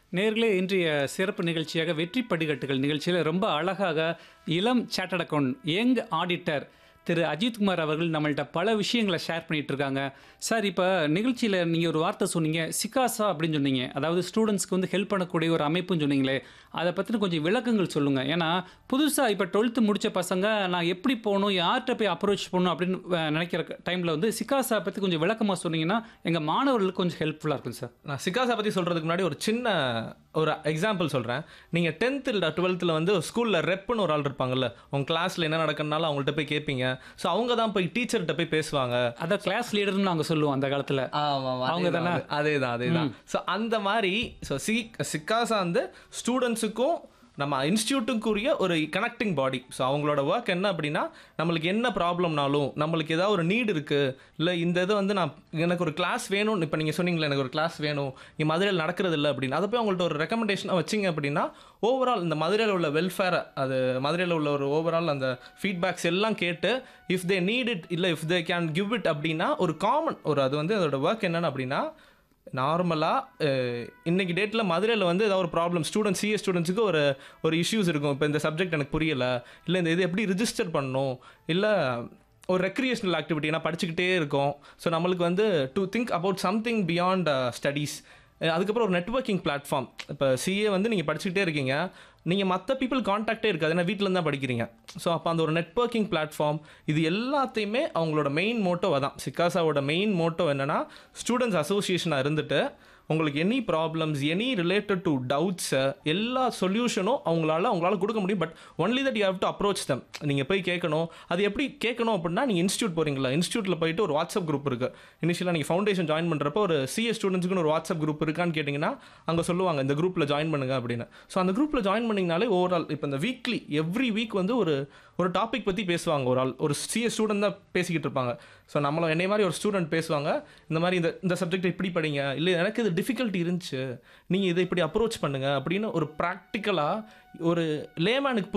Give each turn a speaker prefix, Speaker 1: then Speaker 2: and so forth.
Speaker 1: நேர்களே இன்றைய சிறப்பு நிகழ்ச்சியாக வெற்றி படிக்கட்டுகள் நிகழ்ச்சியில் ரொம்ப அழகாக இளம் சார்ட்டர்ட் அக்கவுண்ட் யங் ஆடிட்டர் திரு அஜித்குமார் அவர்கள் நம்மள்ட்ட பல விஷயங்களை ஷேர் பண்ணிட்டு இருக்காங்க சார் இப்போ நிகழ்ச்சியில் நீங்கள் ஒரு வார்த்தை சொன்னீங்க சிகாசா அப்படின்னு சொன்னீங்க அதாவது ஸ்டூடெண்ட்ஸ்க்கு வந்து ஹெல்ப் பண்ணக்கூடிய ஒரு அமைப்புன்னு சொன்னீங்களே அதை பற்றின கொஞ்சம் விளக்கங்கள் சொல்லுங்கள் ஏன்னா புதுசாக இப்போ டுவெல்த்து முடித்த பசங்க நான் எப்படி போகணும் யார்கிட்ட போய் அப்ரோச் பண்ணணும் அப்படின்னு அஹ், நினைக்கிற டைமில் வந்து சிகாசா பற்றி கொஞ்சம் விளக்கமாக சொன்னீங்கன்னா எங்கள் மாணவர்களுக்கு கொஞ்சம் ஹெல்ப்ஃபுல்லாக இருக்கும் சார்
Speaker 2: நான் சிகாஸை பற்றி சொல்கிறதுக்கு முன்னாடி ஒரு சின்ன ஒரு எக்ஸாம்பிள் சொல்கிறேன் நீங்கள் டென்த்து இல்லை டுவெல்த்தில் வந்து ஸ்கூலில் ரெப்புன்னு ஒரு ஆள் இருப்பாங்கல்ல உங்கள் கிளாஸில் என்ன நடக்கணும்னாலும் அவங்கள்ட்ட போய் கேட்பீங்க ஸோ அவங்க தான் போய் டீச்சர்கிட்ட போய் பேசுவாங்க
Speaker 1: அதான் கிளாஸ் லீடர்னு நாங்கள் சொல்லுவோம் அந்த காலத்தில் அவங்க தானே?
Speaker 2: அதே தான் அதே தான் ஸோ அந்த மாதிரி ஸோ சி சிக்காசா வந்து ஸ்டூடெண்ட்ஸுக்கும் நம்ம இன்ஸ்டியூட்டுக்குரிய ஒரு கனெக்டிங் பாடி ஸோ அவங்களோட ஒர்க் என்ன அப்படின்னா நம்மளுக்கு என்ன ப்ராப்ளம்னாலும் நம்மளுக்கு ஏதாவது ஒரு நீட் இருக்குது இல்லை இந்த இது வந்து நான் எனக்கு ஒரு கிளாஸ் வேணும் இப்போ நீங்கள் சொன்னீங்களே எனக்கு ஒரு கிளாஸ் வேணும் இங்கே மதுரையில் நடக்கிறது இல்லை அப்படின்னு அதை போய் அவங்கள்ட்ட ஒரு ரெக்கமெண்டேஷனாக வச்சிங்க அப்படின்னா ஓவரால் இந்த மதுரையில் உள்ள வெல்ஃபேரை அது மதுரையில் உள்ள ஒரு ஓவரால் அந்த ஃபீட்பேக்ஸ் எல்லாம் கேட்டு இஃப் தே நீட் இட் இல்லை if they can give it அப்படின்னா ஒரு காமன் ஒரு அது வந்து அதோட ஒர்க் என்னென்னு அப்படின்னா நார்மலாக இன்னைக்கு டேட்டில் மதுரையில் வந்து ஏதாவது ஒரு ப்ராப்ளம் ஸ்டூடெண்ட் சிஎஸ் ஸ்டூடெண்ட்ஸுக்கு ஒரு ஒரு இஷ்யூஸ் இருக்கும் இப்போ இந்த சப்ஜெக்ட் எனக்கு புரியலை இல்லை இந்த இது எப்படி ரிஜிஸ்டர் பண்ணணும் இல்லை ஒரு ரெக்ரியேஷனல் ஆக்டிவிட்டி நான் படிச்சுக்கிட்டே இருக்கோம் ஸோ நம்மளுக்கு வந்து to think about something beyond studies அதுக்கப்புறம் ஒரு நெட்வொர்க்கிங் பிளாட்ஃபார்ம் இப்போ சிஏ வந்து நீங்கள் படிச்சுக்கிட்டே இருக்கீங்க நீங்கள் மற்ற பீப்புள் காண்டாக்டே இருக்காது ஏன்னா வீட்டில் தான் படிக்கிறீங்க ஸோ அப்போ அந்த ஒரு நெட்வொர்க்கிங் பிளாட்ஃபார்ம் இது எல்லாத்தையுமே அவங்களோட மெயின் மோட்டோ அதான் சிக்காசாவோட மெயின் மோட்டோ என்னன்னா ஸ்டூடெண்ட்ஸ் அசோசியேஷனாக இருந்துட்டு உங்களுக்கு any problems any related to டவுட்ஸை எல்லா சொல்யூஷனும் அவங்களால அவங்களால கொடுக்க முடியும் but only that you have to approach them நீங்கள் போய் கேட்கணும் அது எப்படி கேட்கணும் அப்படின்னா நீங்கள் இன்ஸ்டியூட் போகிறீங்களா இன்ஸ்டியூட்டில் போயிட்டு ஒரு வாட்ஸ்அப் குரூப் இருக்குது இனிஷியலாக நீங்கள் ஃபவுண்டேஷன் ஜாயின் பண்ணுறப்போ ஒரு சிஎஸ் ஸ்டூடெண்ட்ஸுக்குன்னு ஒரு வாட்ஸ்அப் குரூப் இருக்கான்னு கேட்டிங்கன்னா அங்கே சொல்லுவாங்க இந்த குரூப்பில் ஜாயின் பண்ணுங்க அப்படின்னு ஸோ அந்த குரூப்பில் ஜாயின் பண்ணிங்கனாலே ஓவரால் இப்போ இந்த வீக்லி எவ்ரி வீக் வந்து ஒரு ஒரு டாபிக் பற்றி பேசுவாங்க ஒரு ஆள் ஒரு சிஎஸ் ஸ்டூடெண்ட் தான் பேசிக்கிட்டு இருப்பாங்க ஸோ நம்மள என்னை மாதிரி ஒரு ஸ்டூடெண்ட் பேசுவாங்க இந்த மாதிரி இந்த இந்த சப்ஜெக்ட் இப்படி படிங்க இல்லை எனக்கு இது டிஃபிகல்ட்டி இருந்துச்சு நீங்கள் இதை இப்படி அப்ரோச் பண்ணுங்க அப்படின்னு ஒரு ப்ராக்டிக்கலாக ஒரு லேமேனுக்கு